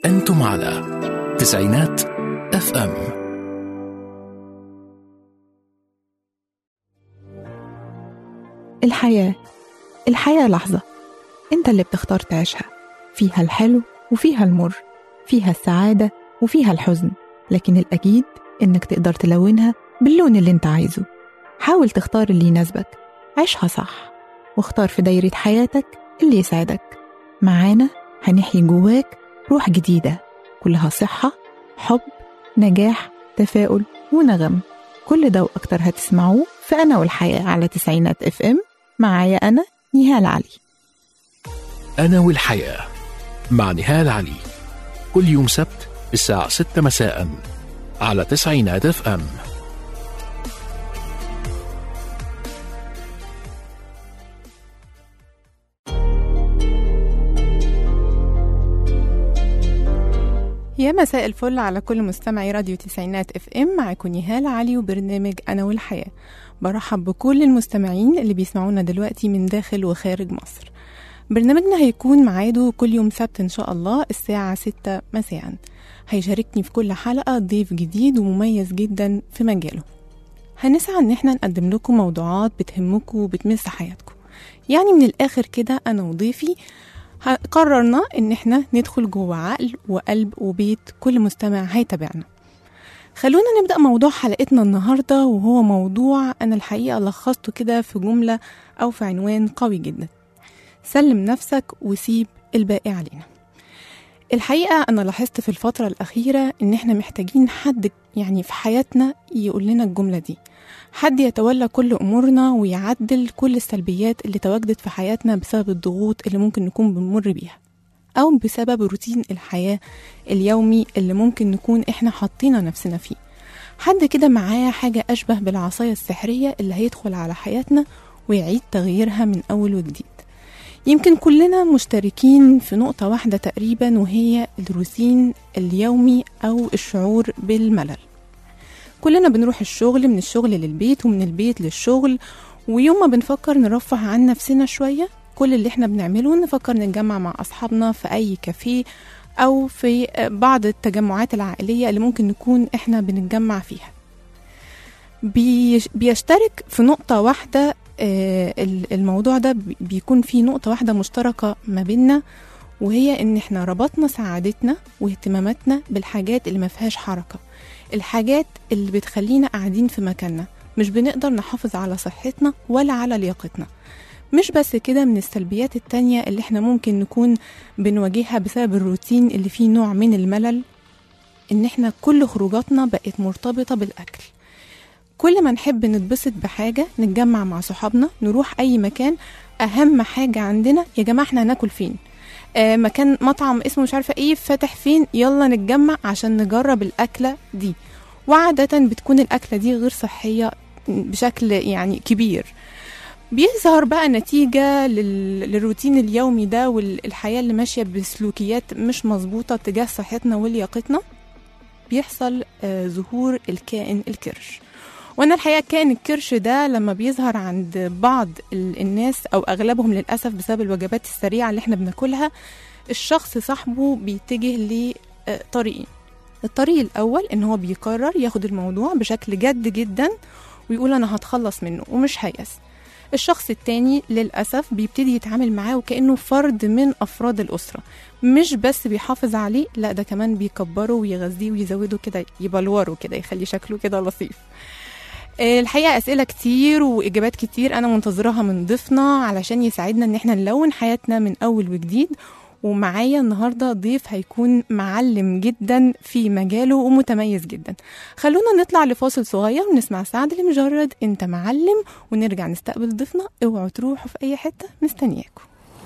أنتم على تسعينات اف ام الحياة الحياة لحظة انت اللي بتختار تعيشها فيها الحلو وفيها المر فيها السعادة وفيها الحزن لكن الأكيد إنك تقدر تلونها باللون اللي انت عايزه حاول تختار اللي يناسبك عيشها صح واختار في دايرة حياتك اللي يسعدك معانا هنحيي جواك روح جديدة كلها صحة حب نجاح تفاؤل ونغم كل ده وأكتر هتسمعوه في أنا والحياة على تسعينات اف ام معايا أنا نهال علي أنا والحياة مع نهال علي كل يوم سبت الساعة 6 مساء على تسعينات اف ام يا مساء الفل على كل مستمعي راديو تسعينات اف ام معاكم نهال علي وبرنامج انا والحياه برحب بكل المستمعين اللي بيسمعونا دلوقتي من داخل وخارج مصر برنامجنا هيكون ميعاده كل يوم سبت ان شاء الله الساعه 6 مساء هيشاركني في كل حلقه ضيف جديد ومميز جدا في مجاله هنسعى ان احنا نقدم لكم موضوعات بتهمكم وبتمس حياتكم يعني من الاخر كده انا وضيفي ه- قررنا ان احنا ندخل جوه عقل وقلب وبيت كل مستمع هيتابعنا خلونا نبدأ موضوع حلقتنا النهاردة وهو موضوع أنا الحقيقة لخصته كده في جملة أو في عنوان قوي جدا سلم نفسك وسيب الباقي علينا الحقيقة أنا لاحظت في الفترة الأخيرة إن إحنا محتاجين حد يعني في حياتنا يقول لنا الجملة دي حد يتولى كل أمورنا ويعدل كل السلبيات اللي تواجدت في حياتنا بسبب الضغوط اللي ممكن نكون بنمر بيها أو بسبب روتين الحياة اليومي اللي ممكن نكون إحنا حاطين نفسنا فيه حد كده معاه حاجة أشبه بالعصاية السحرية اللي هيدخل على حياتنا ويعيد تغييرها من أول وجديد يمكن كلنا مشتركين في نقطة واحدة تقريبا وهي الروتين اليومي أو الشعور بالملل كلنا بنروح الشغل من الشغل للبيت ومن البيت للشغل ويوم ما بنفكر نرفه عن نفسنا شوية كل اللي احنا بنعمله نفكر نتجمع مع أصحابنا في أي كافيه أو في بعض التجمعات العائلية اللي ممكن نكون احنا بنتجمع فيها بيش- بيشترك في نقطة واحدة آه، ال- الموضوع ده بي- بيكون فيه نقطة واحدة مشتركة ما بيننا وهي إن إحنا ربطنا سعادتنا واهتماماتنا بالحاجات اللي ما فيهاش حركة الحاجات اللي بتخلينا قاعدين في مكاننا مش بنقدر نحافظ على صحتنا ولا على لياقتنا مش بس كده من السلبيات التانية اللي احنا ممكن نكون بنواجهها بسبب الروتين اللي فيه نوع من الملل ان احنا كل خروجاتنا بقت مرتبطة بالأكل كل ما نحب نتبسط بحاجة نتجمع مع صحابنا نروح أي مكان أهم حاجة عندنا يا جماعة احنا هناكل فين آه مكان مطعم اسمه مش عارفة ايه فاتح فين يلا نتجمع عشان نجرب الأكلة دي وعادة بتكون الأكلة دي غير صحية بشكل يعني كبير بيظهر بقى نتيجة لل- للروتين اليومي ده والحياة اللي ماشية بسلوكيات مش مظبوطة تجاه صحتنا ولياقتنا بيحصل آه، ظهور الكائن الكرش وانا الحقيقه كائن الكرش ده لما بيظهر عند بعض ال- الناس او اغلبهم للاسف بسبب الوجبات السريعه اللي احنا بناكلها الشخص صاحبه بيتجه لطريقين الطريق الاول ان هو بيقرر ياخد الموضوع بشكل جد جدا ويقول انا هتخلص منه ومش هيأس الشخص التاني للأسف بيبتدي يتعامل معاه وكأنه فرد من أفراد الأسرة مش بس بيحافظ عليه لا ده كمان بيكبره ويغذيه ويزوده كده يبلوره كده يخلي شكله كده لطيف آه، الحقيقة أسئلة كتير وإجابات كتير أنا منتظراها من ضيفنا علشان يساعدنا إن احنا نلون حياتنا من أول وجديد ومعايا النهاردة ضيف هيكون معلم جدا في مجاله ومتميز جدا خلونا نطلع لفاصل صغير ونسمع سعد لمجرد انت معلم ونرجع نستقبل ضيفنا اوعوا تروحوا في اي حتة مستنياكم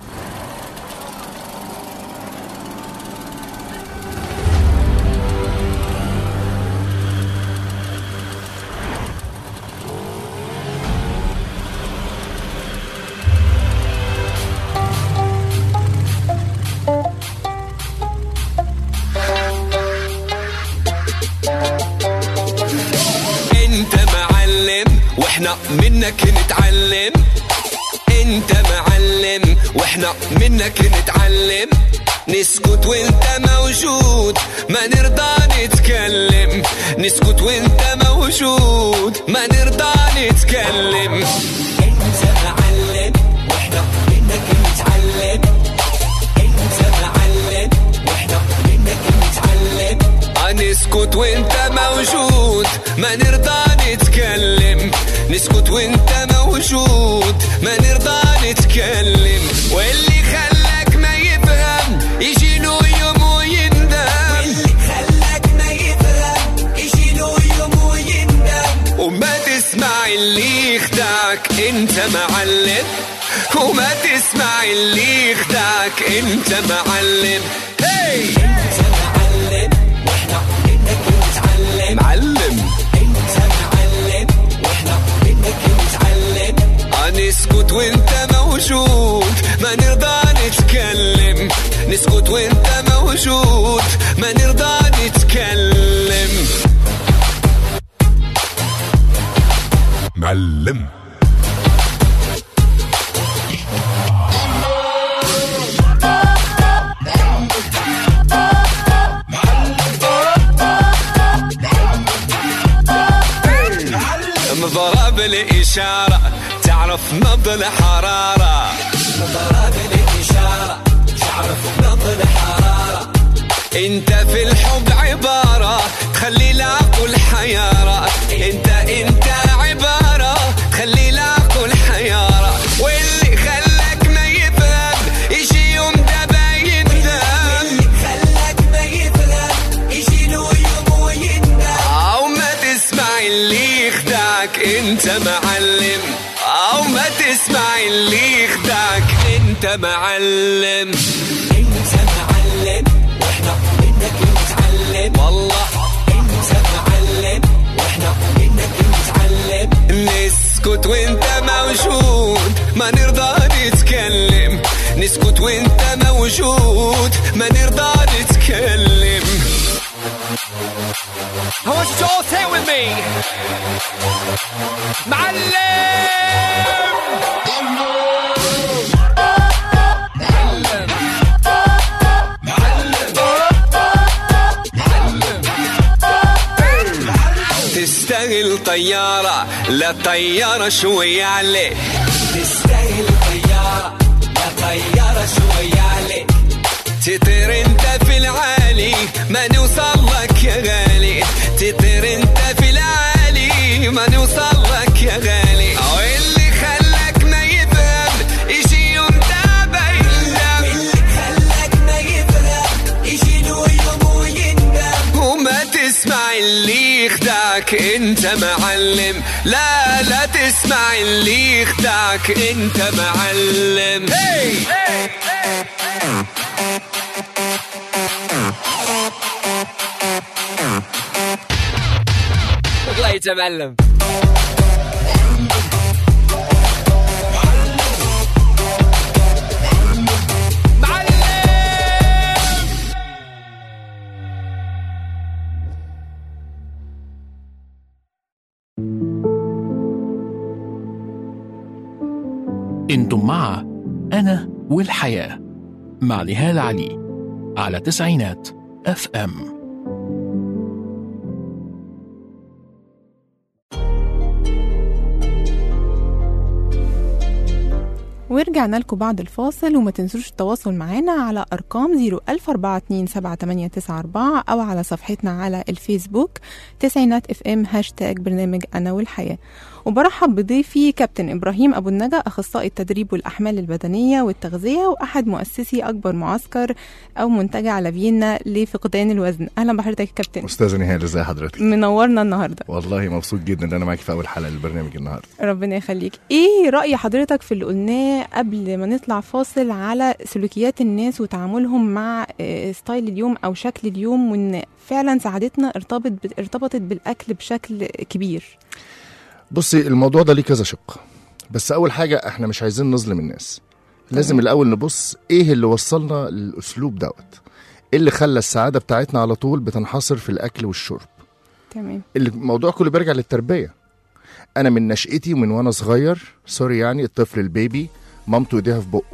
انت معلم واحنا منك نتعلم انت معلم واحنا منك نتعلم نسكت وانت موجود ما نرضى نتكلم نسكت وانت موجود ما نرضى نتكلم انت معلم واحنا منك نتعلم انت معلم واحنا منك نتعلم نسكت وانت موجود ما نرضى نتكلم نسكت وانت موجود ما نرضى نتكلم واللي خلاك ما يفهم يجي له يوم ويندم واللي خلاك ما يفهم يجي له يوم ويندم وما تسمع اللي يخدعك انت معلم وما تسمع اللي يخدعك انت معلم هي انت معلم واحنا منك نتعلم معلم انت معلم واحنا منك نتعلم نسكت وانت موجود ما نرضى نتكلم نسكت وانت موجود ما نرضى نتكلم معلم مضرب الإشارة تعرف نبض الحرارة مضرب الإشارة تعرف نبض الحرارة انت في الحب عبارة تخلي العقل حيارة انت انت عبارة تخلي العقل حيارة واللي خلاك ما يفهم يجي يوم دابا يندم خلاك ما يفهم يجي له يوم ويندم او ما تسمع اللي يخدعك انت معلم او ما تسمع اللي يخدعك انت معلم انت معلم واحنا منك نتعلم والله انت معلم واحنا منك نتعلم نسكت وانت موجود ما نرضى نتكلم نسكت وانت موجود ما نرضى نتكلم I want you to all say it with me تستاهل طيارة لا طيارة شوية عليك تستاهل طيارة لا طيارة شوية عليك تطير انت في العالي ما نوصل لك يا غالي تطير انت في العالي ما نوصل لك يا غالي واللي خلاك ما يفهم يجي يوم دابا يندم اللي خلاك ما يفهم يجي له يوم ويندم وما تسمع اللي يخدعك انت معلم لا لا تسمع اللي يخدعك انت معلم hey! الله يتمعلم انتم مع انا والحياه مع نهال علي على تسعينات اف ام ورجعنا لكم بعد الفاصل وما تنسوش التواصل معانا على أرقام 014278994 أو على صفحتنا على الفيسبوك تسعينات اف ام هاشتاج برنامج أنا والحياة وبرحب بضيفي كابتن إبراهيم أبو النجا أخصائي التدريب والأحمال البدنية والتغذية وأحد مؤسسي أكبر معسكر أو منتجع على فيينا لفقدان الوزن أهلا بحضرتك يا كابتن استاذه نهال ازي حضرتك منورنا النهارده والله مبسوط جدا ان انا معاكي في اول حلقه للبرنامج النهارده ربنا يخليك ايه رأي حضرتك في اللي قلناه قبل ما نطلع فاصل على سلوكيات الناس وتعاملهم مع آه، ستايل اليوم او شكل اليوم وان فعلا سعادتنا ارتبط ارتبطت بالاكل بشكل كبير بصي الموضوع ده ليه كذا شق بس اول حاجه احنا مش عايزين نظلم الناس لازم الاول نبص ايه اللي وصلنا للاسلوب دوت ايه اللي خلى السعاده بتاعتنا على طول بتنحصر في الاكل والشرب تمام اللي- الموضوع كله بيرجع للتربيه انا من نشأتي ومن وانا صغير سوري يعني الطفل البيبي مامته ايديها في بقه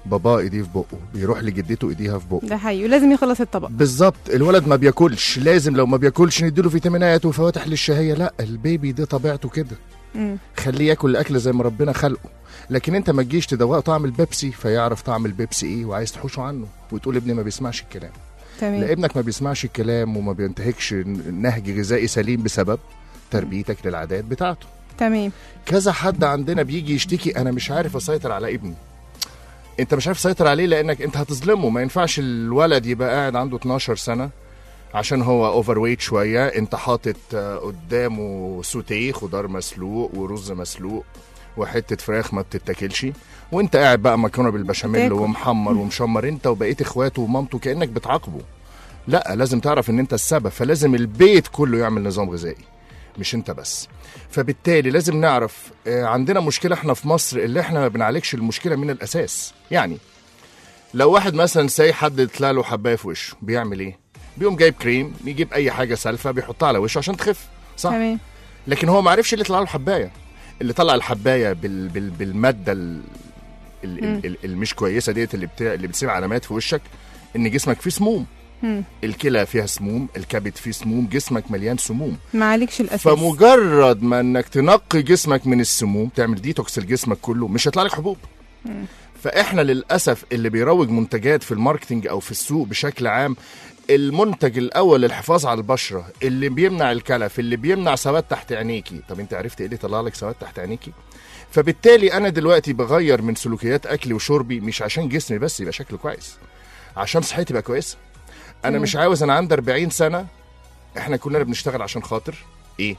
باباه ايديه في بقه بيروح لجدته ايديها في بقه ده حقيقي ولازم يخلص الطبق بالظبط الولد ما بياكلش لازم لو ما بياكلش نديله فيتامينات وفواتح للشهيه لا البيبي ده طبيعته كده مم. خليه ياكل الاكل زي ما ربنا خلقه لكن انت ما تجيش تدوقه طعم البيبسي فيعرف طعم البيبسي ايه وعايز تحوشه عنه وتقول ابني ما بيسمعش الكلام لا تمام ابنك ما بيسمعش الكلام وما بينتهكش نهج غذائي سليم بسبب تربيتك للعادات بتاعته تمام كذا حد عندنا بيجي يشتكي انا مش عارف اسيطر على ابني انت مش عارف تسيطر عليه لانك انت هتظلمه ما ينفعش الولد يبقى قاعد عنده 12 سنه عشان هو اوفر ويت شويه انت حاطط آه، قدامه سوتيه خضار مسلوق ورز مسلوق وحته فراخ ما بتتاكلش وانت قاعد بقى مكرونه بالبشاميل تاكل. ومحمر ومشمر انت وبقيه اخواته ومامته كانك بتعاقبه لا لازم تعرف ان انت السبب فلازم البيت كله يعمل نظام غذائي مش انت بس فبالتالي لازم نعرف آه، عندنا مشكله احنا في مصر اللي احنا ما بنعالجش المشكله من الاساس يعني لو واحد مثلا ساي حد طلع له حبايه في وشه بيعمل ايه بيقوم جايب كريم يجيب اي حاجه سالفه بيحطها على وشه عشان تخف صح تمام لكن هو ما عرفش اللي طلع له الحبايه اللي طلع الحبايه بال بال بالماده ال ال مم. ال ال المش كويسه ديت اللي بتاع اللي بتسيب علامات في وشك ان جسمك فيه سموم مم. الكلى فيها سموم الكبد فيه سموم جسمك مليان سموم ما عليكش الاساس فمجرد ما انك تنقي جسمك من السموم تعمل ديتوكس لجسمك كله مش هيطلع لك حبوب فاحنا للاسف اللي بيروج منتجات في الماركتنج او في السوق بشكل عام المنتج الاول للحفاظ على البشره اللي بيمنع الكلف اللي بيمنع سواد تحت عينيكي طب انت عرفت ايه اللي طلع لك سواد تحت عينيكي فبالتالي انا دلوقتي بغير من سلوكيات اكلي وشربي مش عشان جسمي بس يبقى شكله كويس عشان صحتي تبقى كويسه انا مم. مش عاوز انا عندي 40 سنه احنا كلنا بنشتغل عشان خاطر ايه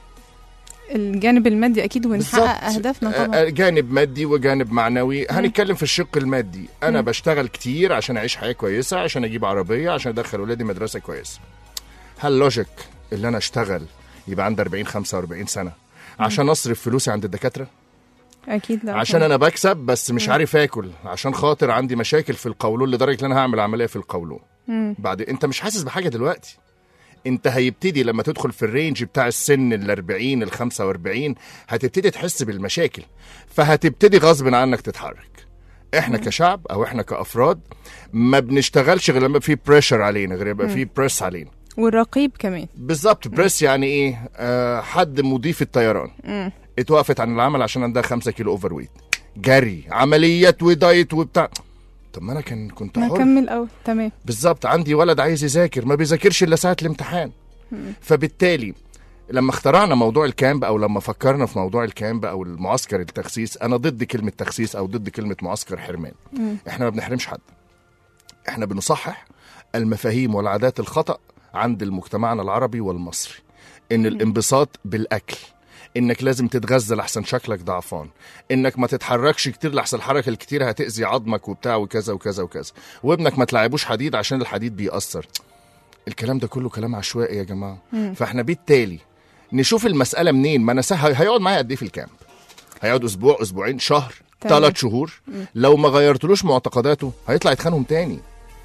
الجانب المادي اكيد ونحقق بالظبط. اهدافنا آه، طبعا آه، جانب مادي وجانب معنوي هنتكلم في الشق المادي انا مم. بشتغل كتير عشان اعيش حياه كويسه عشان اجيب عربيه عشان ادخل ولادي مدرسه كويسه هل لوجيك اللي انا اشتغل يبقى عندي 40 45 سنه عشان اصرف فلوسي عند الدكاتره اكيد لا عشان انا بكسب بس مش عارف اكل عشان خاطر عندي مشاكل في القولون لدرجه ان انا هعمل عمليه في القولون مم. بعد انت مش حاسس بحاجه دلوقتي انت هيبتدي لما تدخل في الرينج بتاع السن ال 40 ال 45 هتبتدي تحس بالمشاكل فهتبتدي غصب عنك تتحرك احنا كشعب او احنا كافراد ما بنشتغلش غير لما في بريشر علينا غير يبقى في بريس علينا والرقيب كمان بالظبط بريس يعني ايه آه حد مضيف الطيران مم. اتوقفت عن العمل عشان عندها 5 كيلو اوفر ويت جري عمليات ودايت وبتاع طب ما انا كان كنت حر نكمل اول تمام بالظبط عندي ولد عايز يذاكر ما بيذاكرش الا ساعه الامتحان فبالتالي لما اخترعنا موضوع الكامب او لما فكرنا في موضوع الكامب او المعسكر التخسيس انا ضد كلمه تخسيس او ضد كلمه معسكر حرمان احنا ما بنحرمش حد احنا بنصحح المفاهيم والعادات الخطا عند المجتمعنا العربي والمصري ان الانبساط بالاكل انك لازم تتغذى لحسن شكلك ضعفان انك ما تتحركش كتير لحسن الحركه الكتير هتاذي عظمك وبتاع وكذا وكذا وكذا وابنك ما تلعبوش حديد عشان الحديد بيأثر الكلام ده كله كلام عشوائي يا جماعه فاحنا بالتالي نشوف المساله منين ما انا سه- هيقعد معايا قد ايه في الكامب هيقعد اسبوع اسبوعين شهر تمام. ثلاث شهور لو ما غيرتلوش معتقداته هيطلع يتخانهم تاني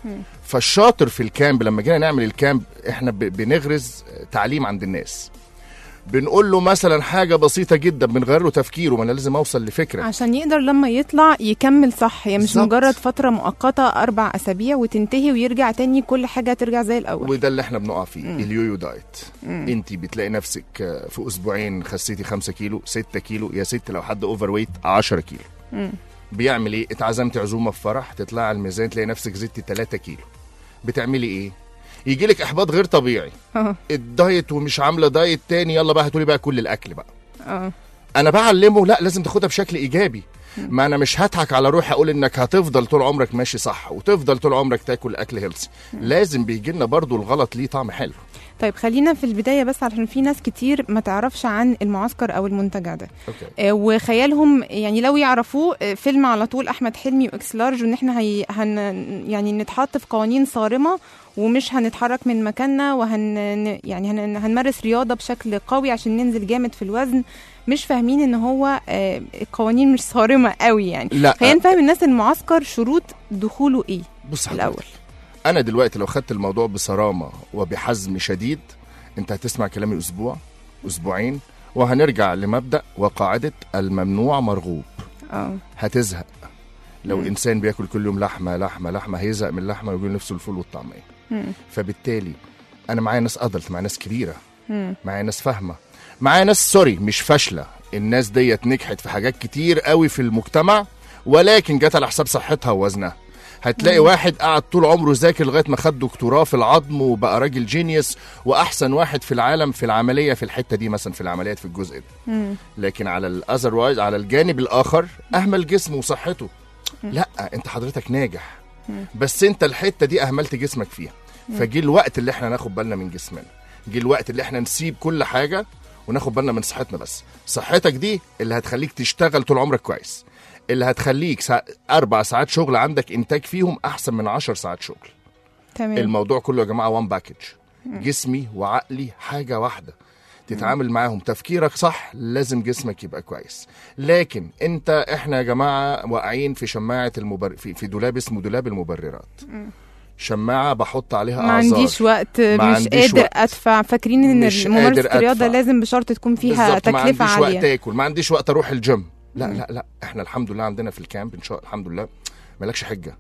فالشاطر في الكامب لما جينا نعمل الكامب احنا ب- بنغرز تعليم عند الناس بنقول له مثلا حاجه بسيطه جدا بنغير له تفكيره ما انا لازم اوصل لفكره عشان يقدر لما يطلع يكمل صح هي مش بالظبط. مجرد فترة مؤقتة أربع أسابيع وتنتهي ويرجع تاني كل حاجة ترجع زي الأول وده اللي احنا بنقع فيه اليويو دايت انت بتلاقي نفسك آه، في اسبوعين خسيتي 5 كيلو 6 كيلو يا ست لو حد اوفر ويت 10 كيلو بيعمل ايه اتعزمت عزومه في فرح تطلع على الميزان تلاقي نفسك زدتي 3 كيلو بتعملي ايه يجي لك احباط غير طبيعي اه الدايت ومش عامله دايت تاني يلا بقى هاتولي بقى كل الاكل بقى اه انا بعلمه لا لازم تاخدها بشكل ايجابي ما انا مش هضحك على روحي اقول انك هتفضل طول عمرك ماشي صح وتفضل طول عمرك تاكل اكل هيلثي لازم بيجي لنا برضو الغلط ليه طعم حلو طيب خلينا في البداية بس عشان في ناس كتير ما تعرفش عن المعسكر أو المنتجع ده اوكي آه، وخيالهم يعني لو يعرفوه آه، فيلم على طول احمد حلمي واكس لارج وان احنا هي هن يعني نتحط في قوانين صارمه ومش هنتحرك من مكاننا وهن ن- يعني هن هنمارس رياضه بشكل قوي عشان ننزل جامد في الوزن مش فاهمين ان هو آه، القوانين مش صارمه قوي يعني لا خلينا نفهم الناس المعسكر شروط دخوله ايه بص حضرتك، الاول انا دلوقتي لو خدت الموضوع بصرامه وبحزم شديد انت هتسمع كلامي اسبوع اسبوعين وهنرجع لمبدا وقاعده الممنوع مرغوب اه هتزهق لو مم. انسان بياكل كل يوم لحمه لحمه لحمه هيزهق من اللحمه ويقول نفسه الفول والطعميه مم. فبالتالي انا معايا ناس ادلت معايا ناس كبيره مم. معايا ناس فاهمه معايا ناس سوري مش فاشله الناس ديت نجحت في حاجات كتير قوي في المجتمع ولكن جت على حساب صحتها ووزنها هتلاقي واحد قعد طول عمره ذاكر لغايه ما خد دكتوراه في العظم وبقى راجل جينيوس واحسن واحد في العالم في العمليه في الحته دي مثلا في العمليات في الجزء ده مم. لكن على الاذروايز على الجانب الاخر اهمل جسمه وصحته لا انت حضرتك ناجح بس انت الحته دي اهملت جسمك فيها فجه الوقت اللي احنا ناخد بالنا من جسمنا جه الوقت اللي احنا نسيب كل حاجه وناخد بالنا من صحتنا بس صحتك دي اللي هتخليك تشتغل طول عمرك كويس اللي هتخليك سا... اربع ساعات شغل عندك انتاج فيهم احسن من عشر ساعات شغل تمام الموضوع كله يا جماعه وان باكج جسمي وعقلي حاجه واحده تتعامل معاهم تفكيرك صح لازم جسمك يبقى كويس لكن انت احنا يا جماعه واقعين في شماعه المبر... في, في دولاب اسمه دولاب المبررات شماعه بحط عليها ما اعذار عنديش وقت ما مش عنديش قادر وقت. ادفع فاكرين ان مش ممارسه قادر الرياضه أدفع. لازم بشرط تكون فيها بالظبط ما تكلفه عنديش وقت عاليه اكل ما عنديش وقت اروح الجيم لا لا لا احنا الحمد لله عندنا في الكامب ان شاء الله الحمد لله مالكش حجه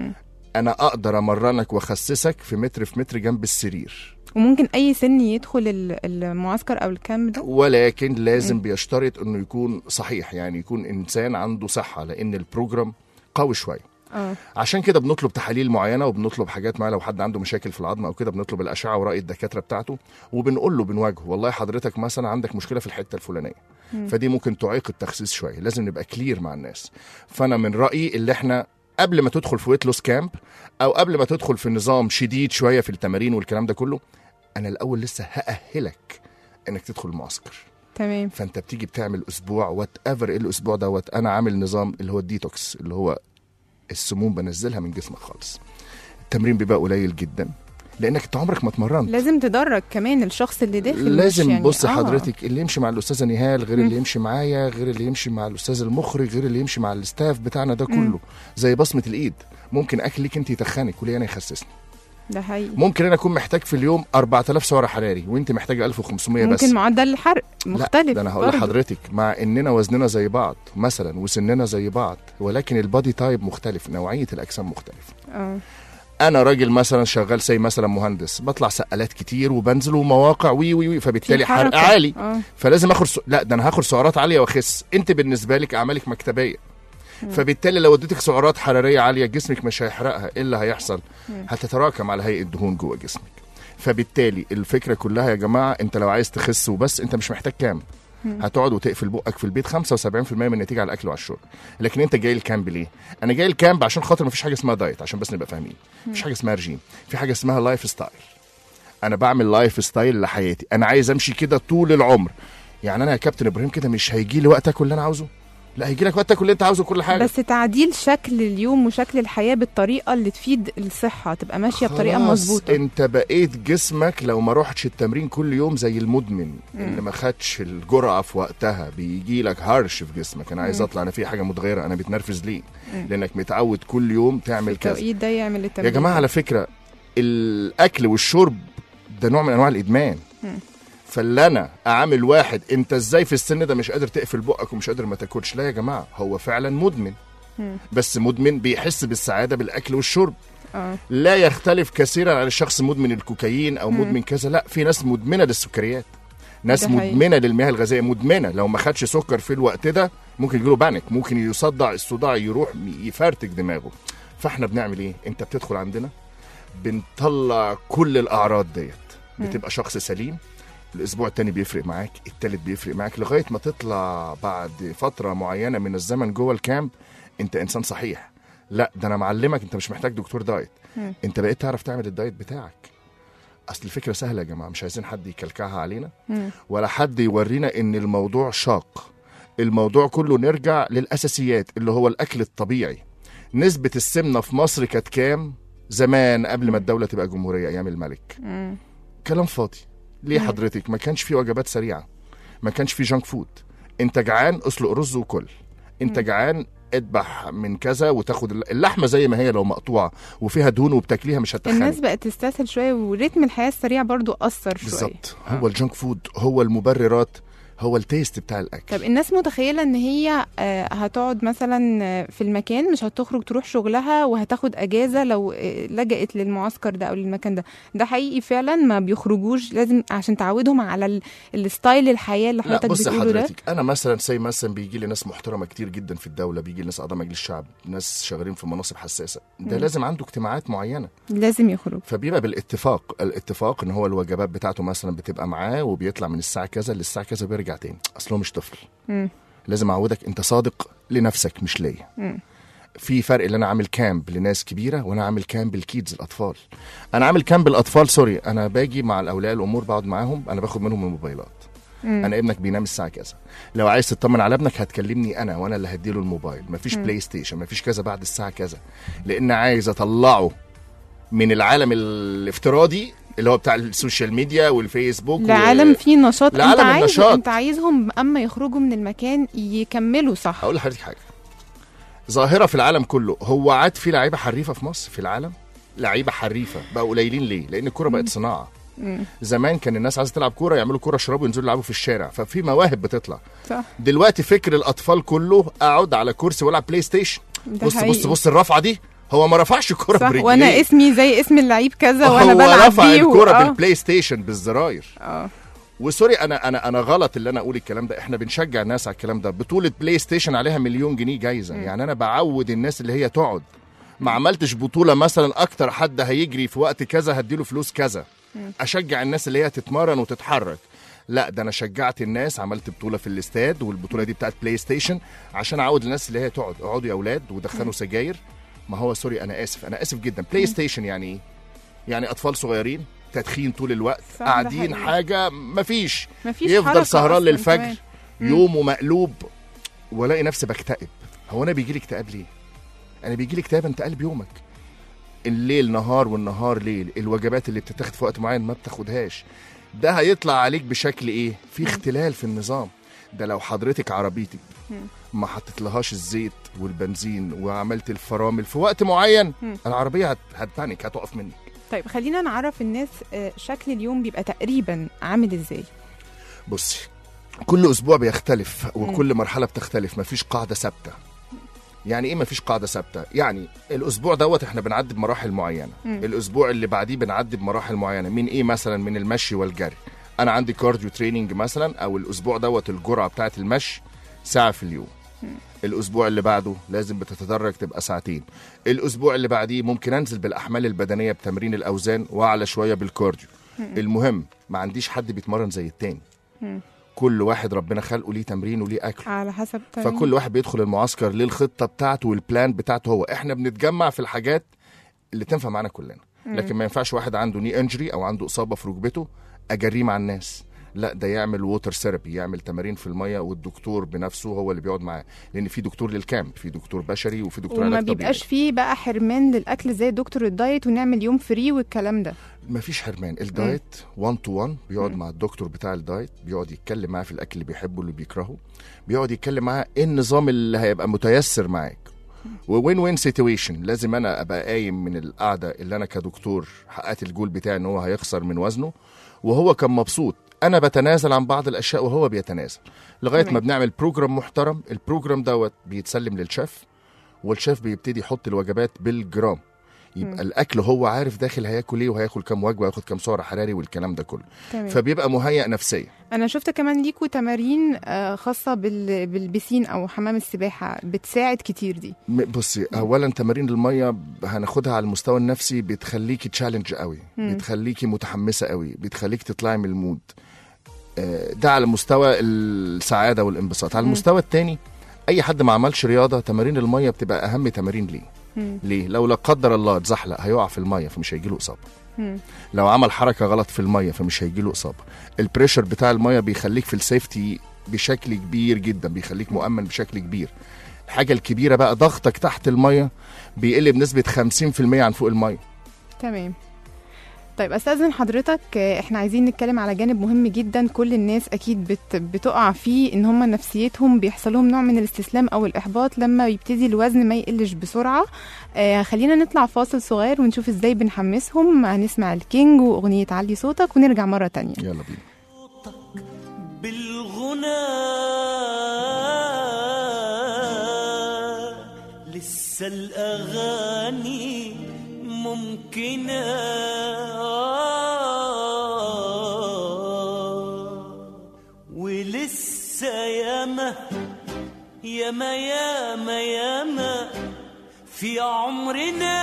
انا اقدر امرنك واخسسك في متر في متر جنب السرير وممكن اي سن يدخل ال- المعسكر او الكامب ده ولكن لازم بيشترط انه يكون صحيح يعني يكون انسان عنده صحه لان البروجرام قوي شويه اه عشان كده بنطلب تحاليل معينه وبنطلب حاجات معينه لو حد عنده مشاكل في العظم او كده بنطلب الاشعه وراي الدكاتره بتاعته وبنقول له بنواجهه والله حضرتك مثلا عندك مشكله في الحته الفلانيه فدي ممكن تعيق التخسيس شويه لازم نبقى كلير مع الناس فانا من رايي اللي احنا قبل ما تدخل في ويت لوس كامب او قبل ما تدخل في نظام شديد شويه في التمارين والكلام ده كله انا الاول لسه هاهلك انك تدخل المعسكر تمام فانت بتيجي بتعمل اسبوع وات ايفر ايه الاسبوع دوت انا عامل نظام اللي هو الديتوكس اللي هو السموم بنزلها من جسمك خالص التمرين بيبقى قليل جدا لانك انت عمرك ما اتمرنت لازم تدرج كمان الشخص اللي داخل مش لازم يعني بص آه. حضرتك اللي يمشي مع الاستاذه نهال غير اللي يمشي معايا غير اللي يمشي مع الاستاذ المخرج غير اللي يمشي مع الستاف بتاعنا ده كله زي بصمه الايد ممكن اكل ليك انت يتخنك وليه انا يخسسني ده حقيقي ممكن انا اكون محتاج في اليوم 4000 سعر حراري وانت محتاجه 1500 بس ممكن معدل الحرق مختلف لا ده انا هقول برضه. لحضرتك مع اننا وزننا زي بعض مثلا وسننا زي بعض ولكن البادي تايب مختلف نوعيه الاجسام مختلفه اه انا راجل مثلا شغال زي مثلا مهندس بطلع سقالات كتير وبنزل ومواقع وي وي وي فبالتالي في حرق حركة. عالي اه فلازم اخد س... لا ده انا هاخد سعرات عاليه واخس انت بالنسبه لك اعمالك مكتبيه فبالتالي لو اديتك سعرات حراريه عاليه جسمك مش هيحرقها ايه اللي هيحصل هتتراكم على هيئه دهون جوه جسمك فبالتالي الفكره كلها يا جماعه انت لو عايز تخس وبس انت مش محتاج كام هتقعد وتقفل بقك في البيت 75% من النتيجه على الاكل وعلى الشرب لكن انت جاي الكامب ليه انا جاي الكامب عشان خاطر مفيش حاجه اسمها دايت عشان بس نبقى فاهمين مفيش حاجه اسمها رجيم في حاجه اسمها لايف ستايل انا بعمل لايف ستايل لحياتي انا عايز امشي كده طول العمر يعني انا يا كابتن ابراهيم كده مش هيجي لي وقت اكل اللي انا عاوزه لا هيجي لك وقت تاكل اللي انت عاوزه كل حاجه بس تعديل شكل اليوم وشكل الحياه بالطريقه اللي تفيد الصحه تبقى ماشيه بطريقه خلاص، مظبوطه انت بقيت جسمك لو ما روحتش التمرين كل يوم زي المدمن اللي ما خدش الجرعه في وقتها بيجي لك هرش في جسمك انا عايز اطلع انا في حاجه متغيره انا بتنرفز ليه لانك متعود كل يوم تعمل كذا التوقيت ده يعمل يا التمرين جماعه على فكره الاكل والشرب ده نوع من انواع الادمان فاللي انا اعامل واحد انت ازاي في السن ده مش قادر تقفل بقك ومش قادر ما تاكلش لا يا جماعه هو فعلا مدمن بس مدمن بيحس بالسعاده بالاكل والشرب اه لا يختلف كثيرا عن الشخص مدمن الكوكايين او مدمن كذا لا في ناس مدمنه للسكريات ناس ده حقيقي. مدمنه للمياه الغازيه مدمنه لو ما خدش سكر في الوقت ده ممكن يجيله بانيك ممكن يصدع الصداع يروح يفرتك دماغه فاحنا بنعمل ايه انت بتدخل عندنا بنطلع كل الاعراض ديت بتبقى شخص سليم الاسبوع التاني بيفرق معاك التالت بيفرق معاك لغايه ما تطلع بعد فتره معينه من الزمن جوه الكامب انت انسان صحيح لا ده انا معلمك انت مش محتاج دكتور دايت انت بقيت تعرف تعمل الدايت بتاعك اصل الفكره سهله يا جماعه مش عايزين حد يكلكعها علينا ولا حد يورينا ان الموضوع شاق الموضوع كله نرجع للاساسيات اللي هو الاكل الطبيعي نسبه السمنه في مصر كانت كام زمان قبل ما الدوله تبقى جمهوريه ايام الملك مم. كلام فاضي ليه حضرتك ما كانش في وجبات سريعه ما كانش في جانك فود انت جعان اسلق رز وكل انت جعان اذبح من كذا وتاخد الل- اللحمه زي ما هي لو مقطوعه وفيها دهون وبتاكليها مش الناس هتخنك بقت تستسهل شويه وريتم الحياه السريع برضو اثر شويه بالظبط هو الجانك فود هو المبررات هو التيست بتاع الاكل طب الناس متخيله ان هي آه، هتقعد مثلا آه، في المكان مش هتخرج تروح شغلها وهتاخد اجازه لو آه، لجأت للمعسكر ده او للمكان ده ده حقيقي فعلا ما بيخرجوش لازم عشان تعودهم على ال- الستايل الحياه اللي لا حضرتك بص بتقوله ده حضرتك انا مثلا زي مثلا بيجي لي ناس محترمه كتير جدا في الدوله بيجي لي ناس اعضاء مجلس الشعب ناس شغالين في مناصب حساسه ده مم. لازم عنده اجتماعات معينه لازم يخرج فبيبقى بالاتفاق الاتفاق ان هو الوجبات بتاعته مثلا بتبقى معاه وبيطلع من الساعه كذا للساعه كذا وبيرجع تاني اصل هو مش طفل مم. لازم اعودك انت صادق لنفسك مش ليا مم. في فرق ان انا عامل كامب لناس كبيره وانا عامل كامب للكيدز الاطفال انا عامل كامب الاطفال سوري انا باجي مع الاولياء الامور بقعد معاهم انا باخد منهم الموبايلات مم. انا ابنك بينام الساعه كذا لو عايز تطمن على ابنك هتكلمني انا وانا اللي هديله الموبايل مفيش بلاي ستيشن مفيش كذا بعد الساعه كذا لان عايز اطلعه من العالم الافتراضي اللي هو بتاع السوشيال ميديا والفيسبوك و- لعالم فيه نشاط انت لعالم عايز النشاط. انت عايزهم اما يخرجوا من المكان يكملوا صح هقول لحضرتك حاجه ظاهره في العالم كله هو عاد في لعيبه حريفه في مصر في العالم لعيبه حريفه بقوا قليلين ليه لان الكوره بقت صناعه مم. زمان كان الناس عايزه تلعب كوره يعملوا كوره يشربوا وينزلوا يلعبوا في الشارع ففي مواهب بتطلع صح دلوقتي فكر الاطفال كله اقعد على كرسي والعب بلاي ستيشن ده بص حقيقي. بص بص الرفعه دي هو ما رفعش الكوره صح برجليه وانا اسمي زي اسم اللعيب كذا وانا هو بلعب رفع بيه و- الكوره آه. بالبلاي ستيشن بالزراير اه وسوري انا انا انا غلط اللي انا اقول الكلام ده احنا بنشجع الناس على الكلام ده بطوله بلاي ستيشن عليها مليون جنيه جايزه يعني انا بعود الناس اللي هي تقعد ما عملتش بطوله مثلا اكتر حد هيجري في وقت كذا هديله فلوس كذا اشجع الناس اللي هي تتمرن وتتحرك لا ده انا شجعت الناس عملت بطوله في الاستاد والبطوله دي بتاعت بلاي ستيشن عشان اعود الناس اللي هي تقعد اقعدوا يا اولاد ودخنوا سجاير ما هو سوري انا اسف انا اسف جدا بلاي ستيشن يعني ايه يعني اطفال صغيرين تدخين طول الوقت صح، ده قاعدين حقيقي. حاجه مفيش مفيش حركة يفضل سهران أصلاً للفجر كمان. يومه مقلوب والاقي نفسي بكتئب هو انا بيجي لي اكتئاب ليه انا بيجي لي اكتئاب انت قلب يومك الليل نهار والنهار ليل الوجبات اللي بتتاخد في وقت معين ما بتاخدهاش ده هيطلع عليك بشكل ايه في اختلال في النظام ده لو حضرتك عربيتك ما حطيتلهاش الزيت والبنزين وعملت الفرامل في وقت معين مم. العربيه هت- هتبانك هتقف منك طيب خلينا نعرف الناس آه، شكل اليوم بيبقى تقريبا عامل ازاي بصي كل اسبوع بيختلف وكل مرحله بتختلف مفيش قاعده ثابته يعني ايه مفيش قاعده ثابته يعني الاسبوع دوت احنا بنعدي بمراحل معينه مم. الاسبوع اللي بعديه بنعدي بمراحل معينه من ايه مثلا من المشي والجري انا عندي كارديو تريننج مثلا او الاسبوع دوت الجرعه بتاعه المشي ساعه في اليوم الاسبوع اللي بعده لازم بتتدرج تبقى ساعتين الاسبوع اللي بعديه ممكن انزل بالاحمال البدنيه بتمرين الاوزان واعلى شويه بالكارديو المهم ما عنديش حد بيتمرن زي التاني مم. كل واحد ربنا خلقه ليه تمرين وليه اكل على حسب تمام. فكل واحد بيدخل المعسكر ليه الخطه بتاعته والبلان بتاعته هو احنا بنتجمع في الحاجات اللي تنفع معانا كلنا لكن ما ينفعش واحد عنده ني انجري او عنده اصابه في ركبته اجريه مع الناس لا ده يعمل ووتر ثيرابي يعمل تمارين في الميه والدكتور بنفسه هو اللي بيقعد معاه لان في دكتور للكامب في دكتور بشري وفي دكتور وما علاج طبيعي بيبقاش فيه بقى حرمان للاكل زي دكتور الدايت ونعمل يوم فري والكلام ده مفيش حرمان الدايت 1 تو 1 بيقعد مع الدكتور بتاع الدايت بيقعد يتكلم معاه في الاكل اللي بيحبه واللي بيكرهه بيقعد يتكلم معاه ايه النظام اللي هيبقى متيسر معاك ووين وين سيتويشن لازم انا ابقى قايم من القعده اللي انا كدكتور حققت الجول بتاعي ان هو هيخسر من وزنه وهو كان مبسوط انا بتنازل عن بعض الاشياء وهو بيتنازل لغايه تمام. ما بنعمل بروجرام محترم البروجرام دوت بيتسلم للشيف والشيف بيبتدي يحط الوجبات بالجرام يبقى الاكل هو عارف داخل هياكل ايه وهياكل كام وجبه وهياخد كام سعر حراري والكلام ده كله تمام فبيبقى مهيئ نفسيا انا شفت كمان ليكوا تمارين آه، خاصه بال... بالبسين او حمام السباحه بتساعد كتير دي م- بصي اولا تمارين الميه ب- هناخدها على المستوى النفسي بتخليكي تشالنج قوي مم. بتخليكي متحمسه قوي بتخليكي تطلعي من المود آه، ده على مستوى السعاده والانبساط على مم. المستوى التاني اي حد ما عملش رياضه تمارين الميه بتبقى اهم تمارين ليه مم. ليه لو لا قدر الله اتزحلق هيقع في الميه فمش هيجيله اصابه مم. لو عمل حركه غلط في الميه فمش هيجيله اصابه البريشر بتاع الميه بيخليك في السيفتي بشكل كبير جدا بيخليك مؤمن بشكل كبير الحاجه الكبيره بقى ضغطك تحت الميه بيقل بنسبه 50% عن فوق الميه تمام طيب استاذن حضرتك آه، احنا عايزين نتكلم على جانب مهم جدا كل الناس اكيد بت بتقع فيه ان هم نفسيتهم بيحصل لهم نوع من الاستسلام او الاحباط لما يبتدي الوزن ما يقلش بسرعه آه خلينا نطلع فاصل صغير ونشوف ازاي بنحمسهم هنسمع الكينج واغنيه علي صوتك ونرجع مره تانية يلا بينا لسه الأغاني ممكنة ولسه ياما ياما ياما ياما في عمرنا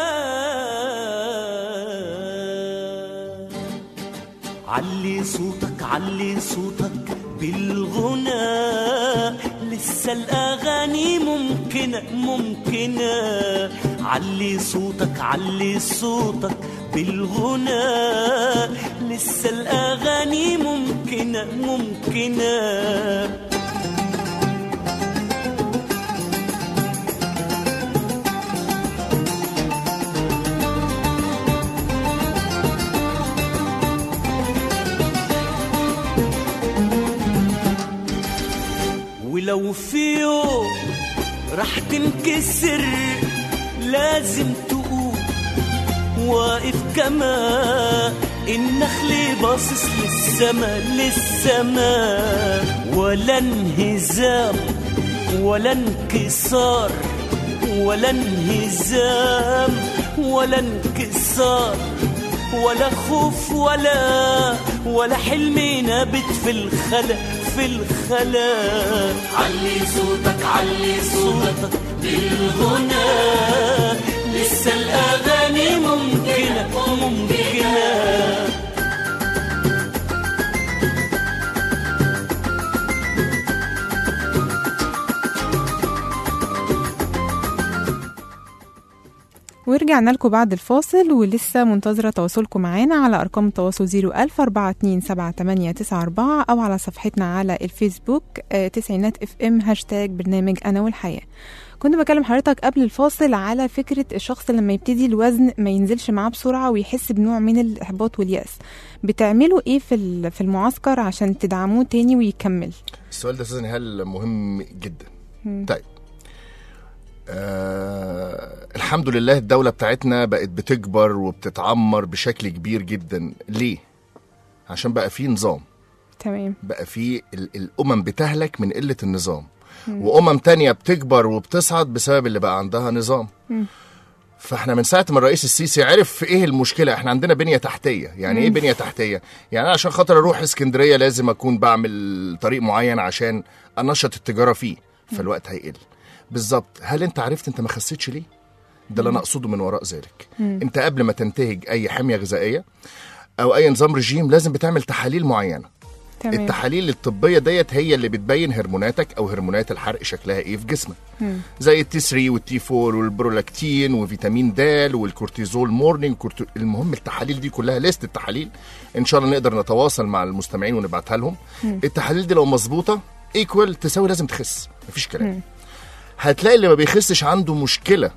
علي صوتك علي صوتك بالغنى لسه الأغاني ممكنة ممكنة علي صوتك علي صوتك بالغنى لسه الأغاني ممكنة ممكنة ولو في يوم راح تنكسر لازم تقوم واقف كما النخل باصص للسما للسما ولا انهزام ولا انكسار ولا انهزام ولا انكسار ولا خوف ولا ولا حلم نابت في الخلا في الخلا علي صوتك علي صوتك بالغنى لسه الأغاني ممكنة ممكنة ورجعنا لكم بعد الفاصل ولسه منتظرة تواصلكم معانا على أرقام التواصل 01000 427 أو على صفحتنا على الفيسبوك آه، تسعينات اف ام هاشتاج برنامج أنا والحياة كنت بكلم حضرتك قبل الفاصل على فكرة الشخص لما يبتدي الوزن ما ينزلش معاه بسرعة ويحس بنوع من الإحباط واليأس بتعملوا إيه في ال- في المعسكر عشان تدعموه تاني ويكمل السؤال ده استاذ نهال مهم جدا طيب آه الحمد لله الدولة بتاعتنا بقت بتكبر وبتتعمر بشكل كبير جدا ليه؟ عشان بقى في نظام تمام بقى في ال- الأمم بتهلك من قلة النظام وأمم تانية بتكبر وبتصعد بسبب اللي بقى عندها نظام فاحنا من ساعه ما الرئيس السيسي عرف ايه المشكله احنا عندنا بنيه تحتيه يعني ايه بنيه تحتيه يعني انا عشان خاطر اروح اسكندريه لازم اكون بعمل طريق معين عشان انشط التجاره فيه فالوقت هيقل بالظبط هل انت عرفت انت ما خسيتش ليه ده اللي انا اقصده من وراء ذلك انت قبل ما تنتهج اي حميه غذائيه او اي نظام رجيم لازم بتعمل تحاليل معينه تمام التحاليل الطبيه ديت هي اللي بتبين هرموناتك او هرمونات الحرق شكلها ايه في جسمك زي التي 3 والتي 4 والبرولاكتين وفيتامين د والكورتيزول مورنينج كورتو... المهم التحاليل دي كلها ليست التحاليل ان شاء الله نقدر نتواصل مع المستمعين ونبعتها لهم التحاليل دي لو مظبوطه ايكوال تساوي لازم تخس مفيش كلام هتلاقي اللي ما بيخسش عنده مشكله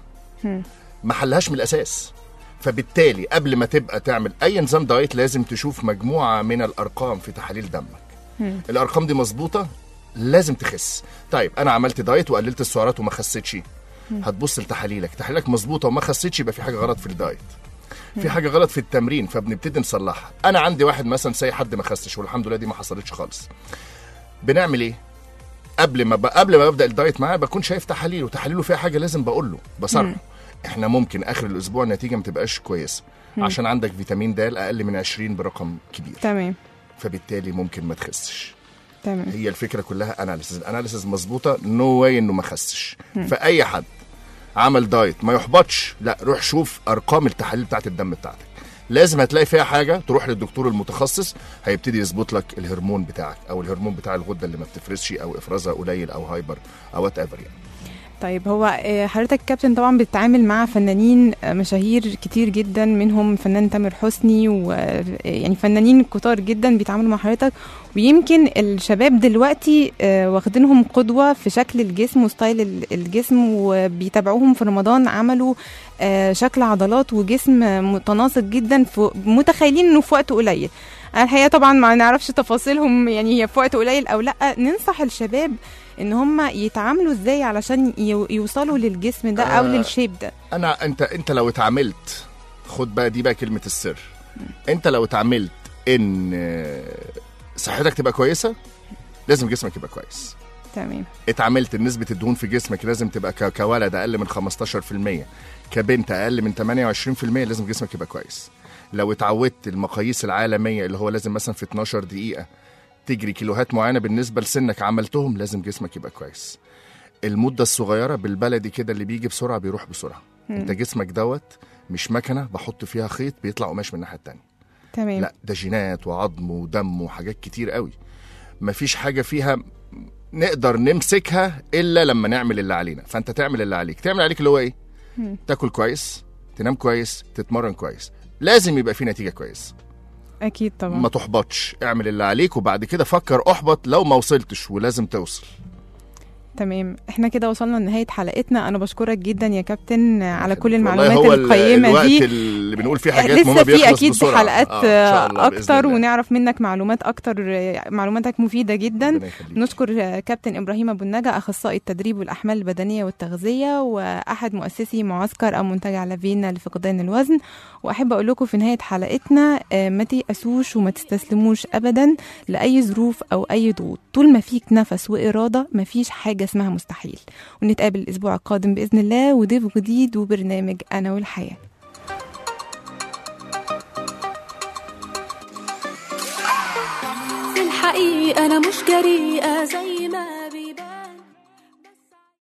ما حلهاش من الاساس فبالتالي قبل ما تبقى تعمل اي نظام دايت لازم تشوف مجموعه من الارقام في تحاليل دمك الارقام دي مظبوطه لازم تخس طيب انا عملت دايت وقللت السعرات وما خسيتش هتبص لتحاليلك تحاليلك مظبوطه وما خسيتش يبقى في حاجه غلط في الدايت في حاجه غلط في التمرين فبنبتدي نصلحها انا عندي واحد مثلا زي حد ما خسش والحمد لله دي ما حصلتش خالص بنعمل ايه قبل ما ب... قبل ما ببدا الدايت معاه بكون شايف تحاليله تحاليله فيها حاجه لازم بقول له بصرحه احنا ممكن اخر الاسبوع النتيجه ما تبقاش كويسه عشان عندك فيتامين د اقل من 20 برقم كبير تمام فبالتالي ممكن ما تخسش تمام هي الفكره كلها اناليسيز الاناليسيز مظبوطه نو واي انه ما خسش فاي حد عمل دايت ما يحبطش لا روح شوف ارقام التحاليل بتاعت الدم بتاعتك لازم هتلاقي فيها حاجه تروح للدكتور المتخصص هيبتدي يظبط لك الهرمون بتاعك او الهرمون بتاع الغده اللي ما بتفرزش او افرازها قليل او هايبر او وات ايفر يعني طيب هو آه، حضرتك كابتن طبعا بتتعامل مع فنانين آه، مشاهير كتير جدا منهم فنان تامر حسني ويعني فنانين كتار جدا بيتعاملوا مع حضرتك ويمكن الشباب دلوقتي آه، واخدينهم قدوة في شكل الجسم وستايل ال- الجسم وبيتابعوهم في رمضان عملوا آه، شكل عضلات وجسم آه، متناسق جدا في متخيلين انه في وقت قليل أنا الحقيقه طبعا ما نعرفش تفاصيلهم يعني هي في وقت قليل او لا ننصح الشباب ان هم يتعاملوا ازاي علشان يو- يوصلوا للجسم ده او آه. للشيب ده انا انت انت لو اتعاملت خد بقى دي بقى كلمه السر انت لو اتعاملت ان آه، صحتك تبقى كويسه لازم جسمك يبقى كويس تمام اتعاملت نسبة الدهون في جسمك لازم تبقى ك- كولد أقل من 15% كبنت أقل من 28% لازم جسمك يبقى كويس لو اتعودت المقاييس العالمية اللي هو لازم مثلا في 12 دقيقة تجري كيلوهات معينة بالنسبة لسنك عملتهم لازم جسمك يبقى كويس المدة الصغيرة بالبلدي كده اللي بيجي بسرعة بيروح بسرعة انت جسمك دوت مش مكنة بحط فيها خيط بيطلع قماش من الناحية التانية تمام لا ده جينات وعظم ودم وحاجات كتير قوي مفيش حاجه فيها نقدر نمسكها الا لما نعمل اللي علينا فانت تعمل اللي عليك تعمل اللي عليك اللي هو ايه تاكل كويس تنام كويس تتمرن كويس لازم يبقى في نتيجه كويس اكيد طبعا ما تحبطش اعمل اللي عليك وبعد كده فكر احبط لو ما وصلتش ولازم توصل تمام احنا كده وصلنا لنهايه حلقتنا انا بشكرك جدا يا كابتن على كل والله المعلومات هو ال- القيمه الوقت دي اللي بنقول فيه حاجات مهمه لسه في بيخلص اكيد بسرعة. حلقات آه، إن شاء الله بإذن اكتر الله. ونعرف منك معلومات اكتر معلوماتك مفيده جدا ربنا يخليك. نشكر كابتن ابراهيم ابو النجا اخصائي التدريب والاحمال البدنيه والتغذيه واحد مؤسسي معسكر او منتجع لافينا لفقدان الوزن واحب اقول لكم في نهايه حلقتنا آه، ما تيأسوش وما تستسلموش ابدا لاي ظروف او اي ضغوط طول ما فيك نفس واراده ما فيش حاجه اسمها مستحيل ونتقابل الاسبوع القادم باذن الله وضيف جديد وبرنامج انا والحياه في الحقيقة أنا مش جريئة زي